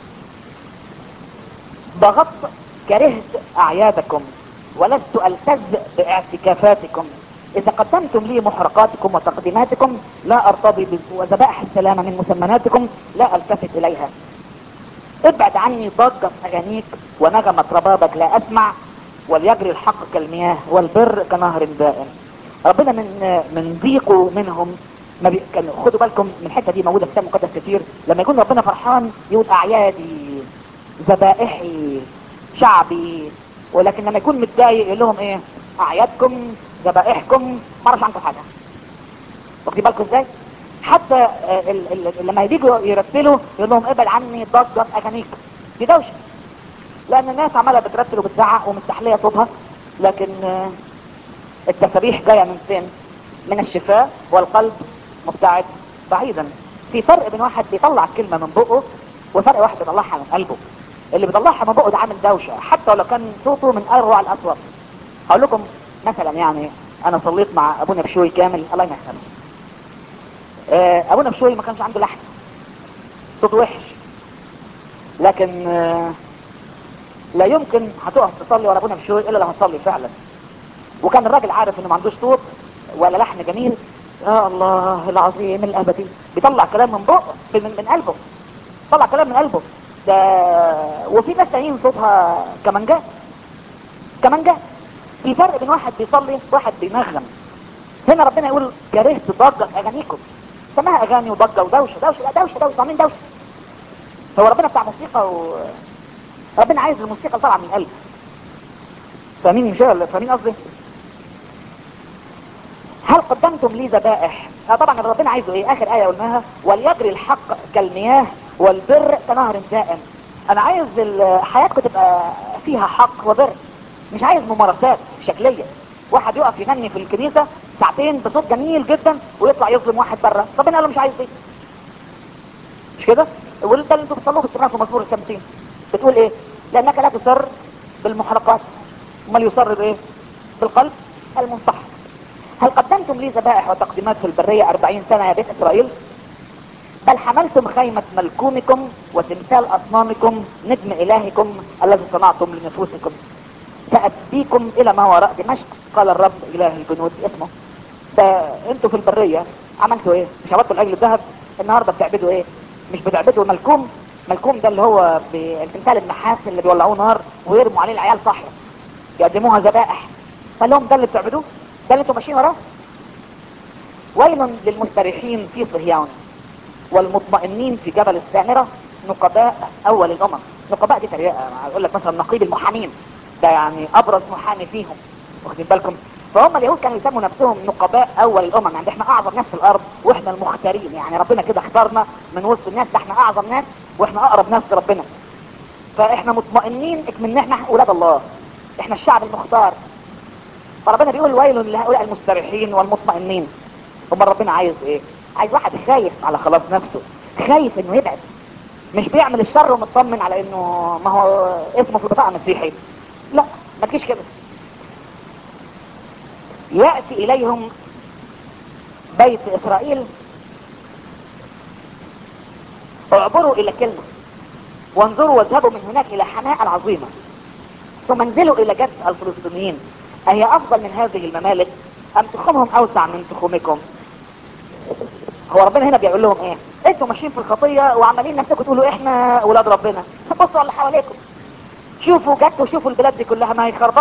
[SPEAKER 1] ضغطت كرهت اعيادكم ولست التز باعتكافاتكم اذا قدمتم لي محرقاتكم وتقديماتكم لا ارتضي وذبائح السلامة من مسمناتكم لا التفت اليها ابعد عني ضجة اغانيك ونغمة ربابك لا اسمع وليجري الحق كالمياه والبر كنهر دائم ربنا من من ضيقه منهم ما بي... كان خدوا بالكم من الحته دي موجوده في الكتاب المقدس كتير لما يكون ربنا فرحان يقول اعيادي ذبائحي شعبي ولكن لما يكون متضايق يقول لهم ايه اعيادكم ذبائحكم ما اعرفش عنكم حاجه واخدين بالكم ازاي حتى ال ال لما يجوا يرتلوا يقول لهم ابعد عني ضجه اغانيك دي دوشه لان الناس عماله بترتل وبتزعق ومستحليه صوتها لكن التسابيح جايه من فين من الشفاء والقلب مبتعد بعيدا في فرق بين واحد بيطلع الكلمه من بقه وفرق واحد بيطلعها من قلبه اللي بيطلعها من بقه ده عامل دوشه حتى لو كان صوته من اروع الاصوات هقول لكم مثلا يعني انا صليت مع ابونا بشوي كامل الله يمسح نفسه ابونا بشوي ما كانش عنده لحن صوته وحش لكن لا يمكن هتقف تصلي ورا ابونا بشوي الا لو هتصلي فعلا وكان الراجل عارف انه ما عندوش صوت ولا لحن جميل يا الله العظيم الابدي بيطلع كلام من بقه من, من قلبه طلع كلام من قلبه ده وفي ناس تانيين صوتها كمانجات كمانجات في فرق بين واحد بيصلي واحد بينغم هنا ربنا يقول كرهت ضجة اغانيكم سماها اغاني وضجة ودوشة دوشة لا دوشة دوشة عاملين دوشة هو ربنا بتاع موسيقى و... ربنا عايز الموسيقى طالعة من القلب فاهمين مش فاهمين قصدي هل قدمتم لي ذبائح آه طبعا ربنا عايزه ايه اخر ايه قلناها وليجري الحق كالمياه والبر كنهر دائم انا عايز حياتكم تبقى فيها حق وبر مش عايز ممارسات شكلية واحد يقف يغني في الكنيسة ساعتين بصوت جميل جدا ويطلع يظلم واحد بره ربنا قال له مش عايز دي مش كده وده اللي انتوا بتصلوه باستمرار في مزمور الخمسين بتقول ايه لانك لا تسر بالمحرقات امال يسر بايه بالقلب المنصح هل قدمتم لي ذبائح وتقديمات في البرية أربعين سنة يا بيت إسرائيل بل حملتم خيمة ملكومكم وتمثال أصنامكم نجم إلهكم الذي صنعتم لنفوسكم سأديكم إلى ما وراء دمشق قال الرب إله الجنود اسمه فأنتوا في البرية عملتوا إيه مش عملتوا الأجل الذهب النهاردة بتعبدوا إيه مش بتعبدوا ملكوم ملكوم ده اللي هو بالتمثال النحاس اللي بيولعوه نار ويرموا عليه العيال صحية يقدموها ذبائح قال لهم ده اللي بتعبدوه ده اللي انتوا ماشيين وراه ويل للمستريحين في صهيون والمطمئنين في جبل السامرة نقباء اول الامم نقباء دي تريقة اقول لك مثلا نقيب المحامين ده يعني ابرز محامي فيهم واخدين بالكم فهم اليهود كانوا يسموا نفسهم نقباء اول الامم يعني احنا اعظم ناس في الارض واحنا المختارين يعني ربنا كده اختارنا من وسط الناس ده احنا اعظم ناس واحنا اقرب ناس لربنا فاحنا مطمئنين اكمن احنا اولاد الله احنا الشعب المختار فربنا بيقول ويل لهؤلاء المستريحين والمطمئنين هم ربنا عايز ايه عايز واحد خايف على خلاص نفسه خايف انه يبعد مش بيعمل الشر ومطمن على انه ما هو اسمه في البطاقه مسيحي لا ما تجيش كده يأتي اليهم بيت اسرائيل اعبروا الى كلمة وانظروا واذهبوا من هناك الى حماء العظيمة ثم انزلوا الى جد الفلسطينيين اهي افضل من هذه الممالك ام تخومهم اوسع من تخومكم هو ربنا هنا بيقول لهم ايه انتوا ماشيين في الخطية وعمالين نفسكم تقولوا احنا اولاد ربنا بصوا على اللي حواليكم شوفوا جد وشوفوا البلاد دي كلها ما هي خربانة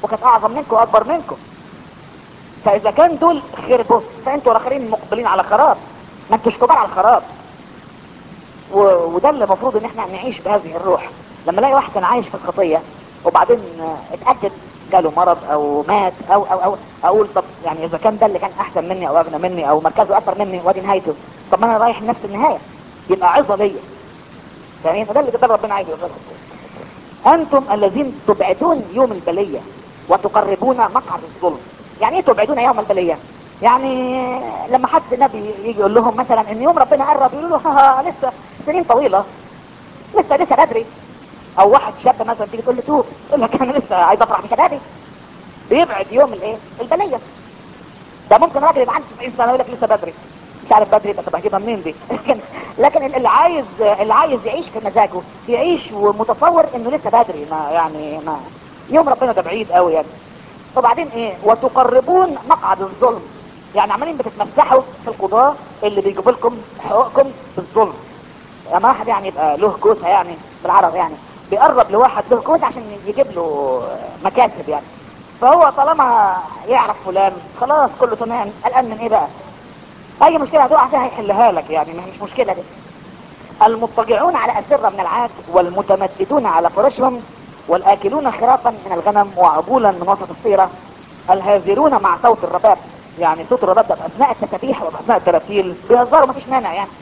[SPEAKER 1] وكانت اعظم منكم واكبر منكم فاذا كان دول خربوا فانتوا الاخرين مقبلين على خراب ما انتوش كبار على الخراب و... وده اللي المفروض ان احنا نعيش بهذه الروح لما الاقي واحد كان عايش في الخطيه وبعدين اتاكد جاله مرض او مات او او او اقول طب يعني اذا كان ده اللي كان احسن مني او اغنى مني او مركزه اكتر مني وادي نهايته طب ما انا رايح لنفس النهايه يبقى عظه ليا فاهمين ده اللي ده ربنا عايز يقول انتم الذين تبعدون يوم البليه وتقربون مقعد الظلم يعني ايه تبعدون يوم البليه يعني لما حد نبي يجي يقول لهم مثلا ان يوم ربنا قرب يقولوا له ها لسه سنين طويله لسه لسه بدري او واحد شاب مثلا تيجي تقول له توب يقول لك انا لسه عايز افرح بشبابي بيبعد يوم الايه البليه ده ممكن راجل يبقى عنده 70 سنه يقول لك لسه بدري مش عارف بدري طب هجيبها منين دي لكن لكن اللي عايز اللي عايز يعيش في مزاجه يعيش ومتصور انه لسه بدري ما يعني ما يوم ربنا ده بعيد قوي يعني وبعدين ايه وتقربون مقعد الظلم يعني عمالين بتتمسحوا في القضاة اللي بيجيبوا لكم حقوقكم بالظلم اما واحد يعني يبقى له كوسه يعني بالعربي يعني بيقرب لواحد له كوسه عشان يجيب له مكاسب يعني فهو طالما يعرف فلان خلاص كله تمام قلقان من ايه بقى اي مشكله هتقع فيها هيحلها لك يعني ما مش مشكله دي المضطجعون على اسره من العاج والمتمددون على فرشهم والاكلون خرافا من الغنم وعبولا من وسط الصيره الهازرون مع صوت الرباب يعني صوت الرباب ده في اثناء التسابيح وفي اثناء التراتيل بيهزروا مفيش مانع يعني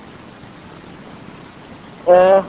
[SPEAKER 1] آه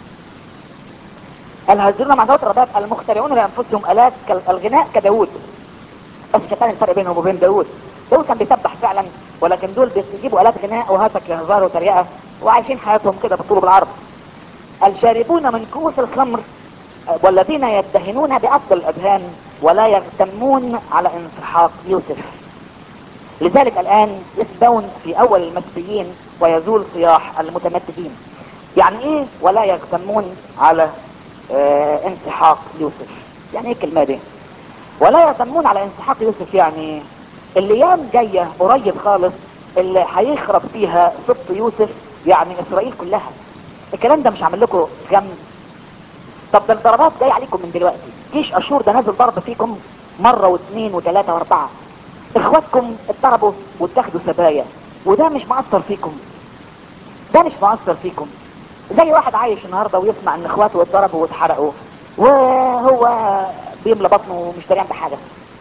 [SPEAKER 1] الهازرون مع صوت الرباب المخترعون لانفسهم الات الغناء كداود بس شايفين الفرق بينهم وبين داود داود كان بيسبح فعلا ولكن دول بيجيبوا الات غناء وهتك هزار وتريقه وعايشين حياتهم كده بالطول بالعرض الشاربون من كؤوس الخمر والذين يدهنون بأفضل الأذهان ولا يغتمون على انسحاق يوسف لذلك الآن يسبون في أول المسبيين ويزول صياح المتمددين يعني إيه ولا يغتمون على آه انسحاق يوسف يعني إيه الكلمة دي ولا يغتمون على انسحاق يوسف يعني الايام جاية قريب خالص اللي هيخرب فيها سبط يوسف يعني اسرائيل كلها الكلام ده مش عامل لكم غم طب ده الضربات جاي عليكم من دلوقتي جيش اشور ده نازل ضرب فيكم مرة واثنين وثلاثة واربعة اخواتكم اتضربوا واتاخدوا سبايا وده مش مأثر فيكم ده مش مأثر فيكم زي واحد عايش النهاردة ويسمع ان اخواته اتضربوا واتحرقوا وهو بيملى بطنه ومش دريان بحاجة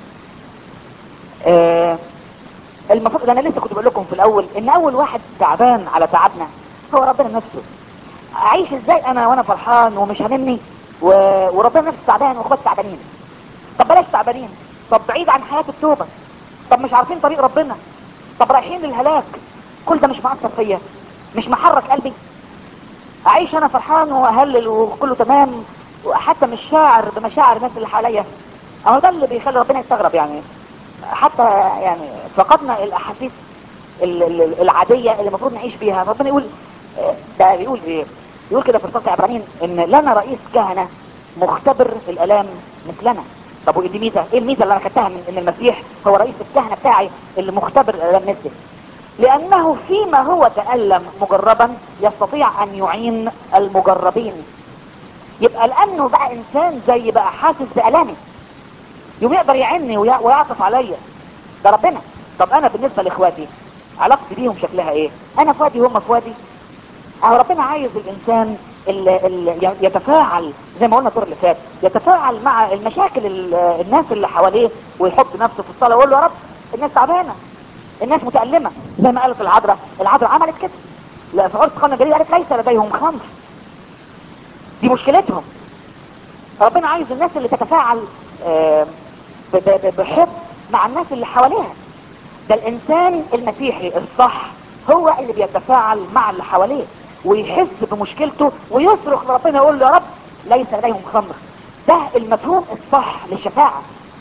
[SPEAKER 1] آه المفروض انا لسه كنت بقول لكم في الاول ان اول واحد تعبان على تعبنا هو ربنا نفسه اعيش ازاي انا وانا فرحان ومش هاممني و... وربنا نفسه تعبان واخواتي تعبانين طب بلاش تعبانين طب بعيد عن حياة التوبة طب مش عارفين طريق ربنا طب رايحين للهلاك كل ده مش مأثر فيا مش محرك قلبي اعيش انا فرحان واهلل وكله تمام وحتى مش شاعر بمشاعر الناس اللي حواليا اهو ده اللي بيخلي ربنا يستغرب يعني حتى يعني فقدنا الاحاسيس العادية اللي المفروض نعيش بيها ربنا يقول ده بيقول ايه يقول كده في رسالة عبرانيين ان لنا رئيس كهنة مختبر الالام مثلنا طب وايه دي ميزة ايه الميزة اللي انا خدتها من ان المسيح هو رئيس الكهنة بتاعي اللي مختبر الالام مثلي لانه فيما هو تألم مجربا يستطيع ان يعين المجربين يبقى لانه بقى انسان زي بقى حاسس بالامي يوم يقدر يعني ويعطف عليا ده ربنا طب انا بالنسبة لاخواتي علاقتي بيهم شكلها ايه انا في وادي وهم في وادي اهو ربنا عايز الانسان اللي اللي يتفاعل زي ما قلنا الدور اللي فات يتفاعل مع المشاكل الناس اللي حواليه ويحط نفسه في الصلاه ويقول له يا رب الناس تعبانه الناس متألمة زي ما قالت العذراء العذراء عملت كده لا في عرس قرن الجليل قالت ليس لديهم خمر دي مشكلتهم ربنا عايز الناس اللي تتفاعل آه بحب مع الناس اللي حواليها ده الانسان المسيحي الصح هو اللي بيتفاعل مع اللي حواليه ويحس بمشكلته ويصرخ لربنا يقول له يا رب ليس لديهم خمر ده المفهوم الصح للشفاعة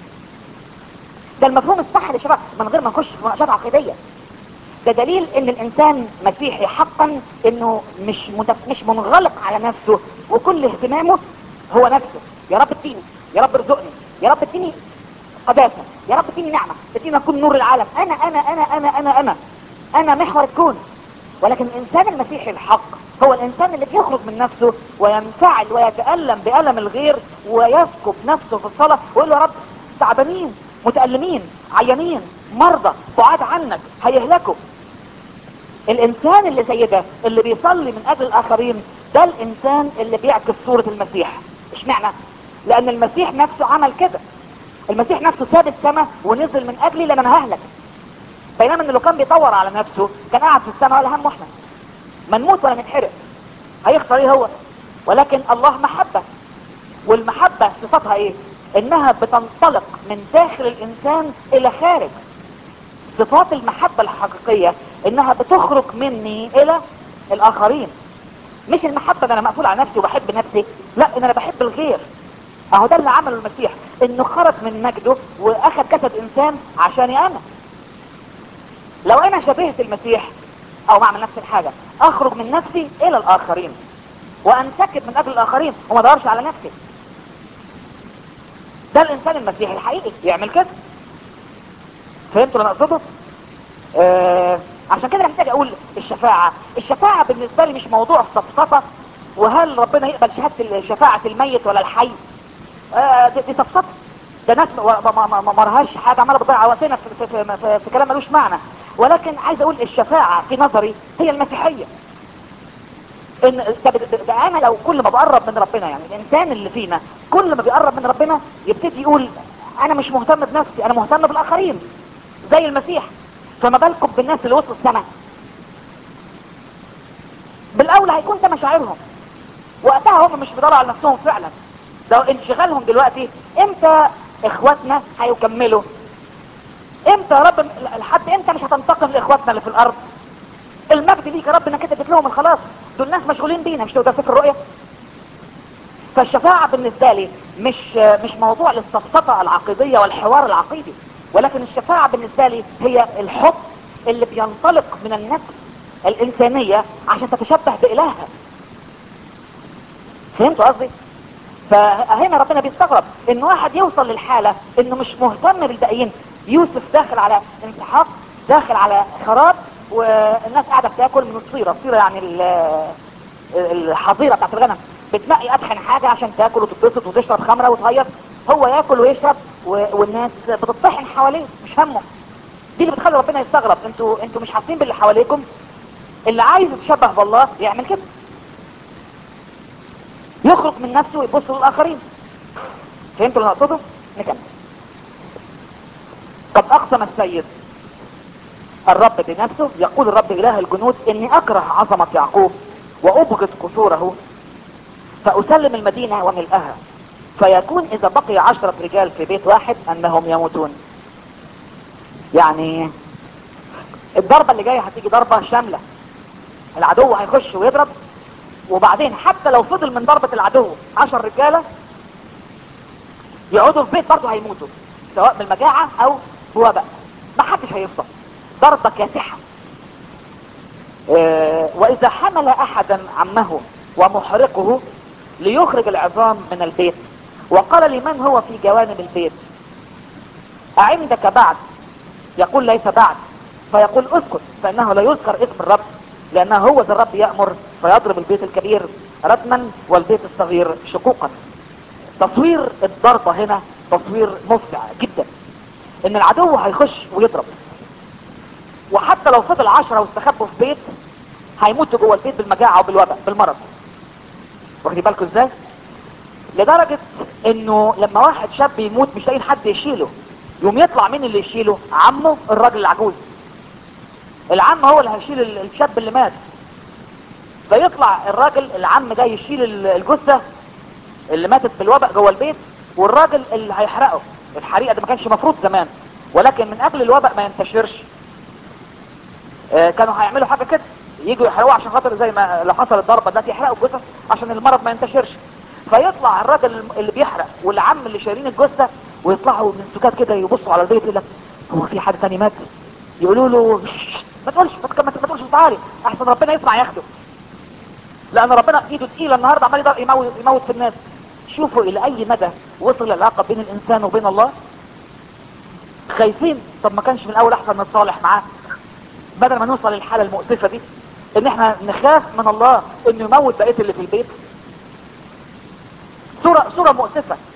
[SPEAKER 1] ده المفهوم الصح للشفاعة من غير ما نخش في مناقشات عقيدية ده دليل ان الانسان مسيحي حقا انه مش متف... مش منغلق على نفسه وكل اهتمامه هو نفسه يا رب اديني يا رب ارزقني يا رب اديني قداسة يا رب اديني نعمة اديني اكون نور العالم انا انا انا انا انا انا انا محور الكون ولكن الانسان المسيحي الحق هو الانسان اللي بيخرج من نفسه وينفعل ويتألم بألم الغير ويسكب نفسه في الصلاة ويقول له يا رب تعبانين متألمين عيانين مرضى بعاد عنك هيهلكوا الانسان اللي زي ده اللي بيصلي من اجل الاخرين ده الانسان اللي بيعكس صورة المسيح اشمعنى لان المسيح نفسه عمل كده المسيح نفسه ساب السماء ونزل من اجلي لان انا ههلك بينما ان لو كان بيطور على نفسه كان قاعد في السماء ولا همه احنا ما نموت ولا نتحرق هيخسر ايه هو ولكن الله محبة والمحبة صفتها ايه انها بتنطلق من داخل الانسان الى خارج صفات المحبة الحقيقية انها بتخرج مني الى الاخرين مش المحبة ان انا مقفول على نفسي وبحب نفسي لا ان انا بحب الغير اهو ده اللي عمله المسيح انه خرج من مجده واخد جسد انسان عشاني انا لو انا شبهت المسيح او بعمل نفس الحاجة اخرج من نفسي الى الاخرين وانسكب من اجل الاخرين وما ادورش على نفسي ده الانسان المسيحي الحقيقي يعمل كده فهمتوا اللي انا اقصده آه عشان كده محتاج اقول الشفاعة الشفاعة بالنسبة لي مش موضوع سفسطة وهل ربنا يقبل شهادة شفاعة الميت ولا الحي آه دي, دي سفسطة ده ناس ما ما ما مرهاش حاجة عمالة بتضيع وقتنا في, في, في, في, في كلام ملوش معنى ولكن عايز اقول الشفاعة في نظري هي المسيحية ان ده, ده, ده انا لو كل ما بقرب من ربنا يعني الانسان اللي فينا كل ما بيقرب من ربنا يبتدي يقول انا مش مهتم بنفسي انا مهتم بالاخرين زي المسيح فما بالكم بالناس اللي وصلوا السماء بالاولى هيكون ده مشاعرهم وقتها هم مش بيدوروا على نفسهم فعلا ده انشغالهم دلوقتي امتى اخواتنا هيكملوا امتى يا رب لحد امتى مش هتنتقم لاخواتنا اللي في الارض المجد ليك يا رب انك انت اديت لهم الخلاص دول ناس مشغولين بينا مش ده فكر الرؤيه فالشفاعة بالنسبة لي مش مش موضوع للسفسطة العقيدية والحوار العقيدي ولكن الشفاعة بالنسبة لي هي الحب اللي بينطلق من النفس الإنسانية عشان تتشبه بإلهها فهمتوا قصدي؟ فهنا ربنا بيستغرب ان واحد يوصل للحالة انه مش مهتم بالباقيين يوسف داخل على انسحاق داخل على خراب والناس قاعدة بتاكل من الصيرة الصيرة يعني الحظيرة بتاعت الغنم بتنقي ادحن حاجة عشان تاكل وتتبسط وتشرب خمرة وتهيص هو ياكل ويشرب و... والناس بتطحن حواليه مش همه دي اللي بتخلي ربنا يستغرب انتوا انتوا مش حاسين باللي حواليكم اللي عايز يتشبه بالله يعمل كده يخرج من نفسه ويبص للاخرين فهمتوا اللي اقصده نكمل قد اقسم السيد الرب بنفسه يقول الرب اله الجنود اني اكره عظمة يعقوب وابغض قصوره فاسلم المدينة وملئها فيكون اذا بقي عشرة رجال في بيت واحد انهم يموتون يعني الضربة اللي جاية هتيجي ضربة شاملة العدو هيخش ويضرب وبعدين حتى لو فضل من ضربة العدو عشر رجالة يقعدوا في بيت برضه هيموتوا سواء بالمجاعة او بوباء ما حدش هيفضل ضربة كاسحة اه واذا حمل احدا عمه ومحرقه ليخرج العظام من البيت وقال لمن هو في جوانب البيت اعندك بعد يقول ليس بعد فيقول اسكت فانه لا يذكر اسم الرب لانه هو ذا الرب يأمر فيضرب البيت الكبير ردما والبيت الصغير شقوقا تصوير الضربة هنا تصوير مفزع جدا ان العدو هيخش ويضرب وحتى لو فضل عشرة واستخبوا في بيت هيموتوا جوه البيت بالمجاعة وبالوباء بالمرض واخدين بالكم ازاي لدرجة انه لما واحد شاب يموت مش لاقيين حد يشيله يوم يطلع مين اللي يشيله عمه الراجل العجوز العم هو اللي هيشيل الشاب اللي مات فيطلع الراجل العم ده يشيل الجثة اللي ماتت بالوباء جوه البيت والراجل اللي هيحرقه الحريقة ده ما كانش مفروض زمان ولكن من اجل الوباء ما ينتشرش آه كانوا هيعملوا حاجة كده يجوا يحرقوه عشان خاطر زي ما لو حصل الضربة ده يحرقوا الجثث عشان المرض ما ينتشرش فيطلع الراجل اللي بيحرق والعم اللي شايلين الجثة ويطلعوا من سكات كده يبصوا على البيت يقول لك هو في حد تاني مات يقولوا له ما تقولش ما تقولش تعالي احسن ربنا يسمع ياخده لان ربنا ايده تقيله النهارده عمال يقدر يموت, يموت في الناس شوفوا الى اي مدى وصل العلاقه بين الانسان وبين الله خايفين طب ما كانش من الاول احسن نتصالح معاه بدل ما نوصل للحاله المؤسفه دي ان احنا نخاف من الله انه يموت بقيه اللي في البيت صوره صوره مؤسفه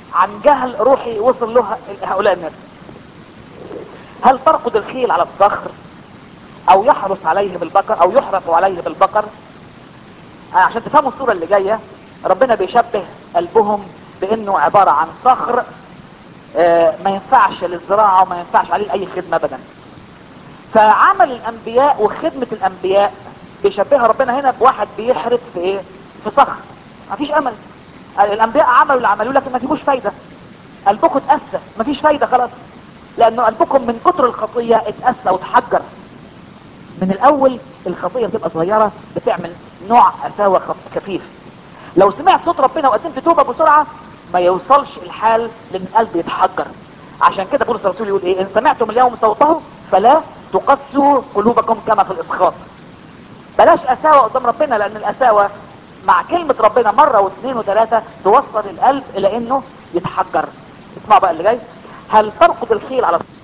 [SPEAKER 1] عن جهل روحي وصل له هؤلاء الناس هل ترقد الخيل على الصخر او يحرس عليه بالبقر او يحرس عليه بالبقر آه عشان تفهموا الصورة اللي جاية ربنا بيشبه قلبهم بانه عبارة عن صخر آه ما ينفعش للزراعة وما ينفعش عليه اي خدمة ابدا فعمل الانبياء وخدمة الانبياء بيشبهها ربنا هنا بواحد بيحرس في ايه في صخر مفيش امل الانبياء عملوا اللي عملوه لكن ما فيهوش فايدة قلبكم اتأسى مفيش فايدة خلاص لانه قلبكم من كتر الخطية اتأسى وتحجر من الاول الخطية بتبقى صغيرة بتعمل نوع قساوة خفيف لو سمعت صوت ربنا وقدمت توبة بسرعة ما يوصلش الحال لان القلب يتحجر عشان كده بولس الرسول يقول ايه ان سمعتم اليوم صوته فلا تقسوا قلوبكم كما في الاسخاط بلاش قساوة قدام ربنا لان القساوة مع كلمة ربنا مرة واثنين وثلاثة توصل القلب الى انه يتحجر اسمعوا بقى اللي جاي هل ترقد الخيل على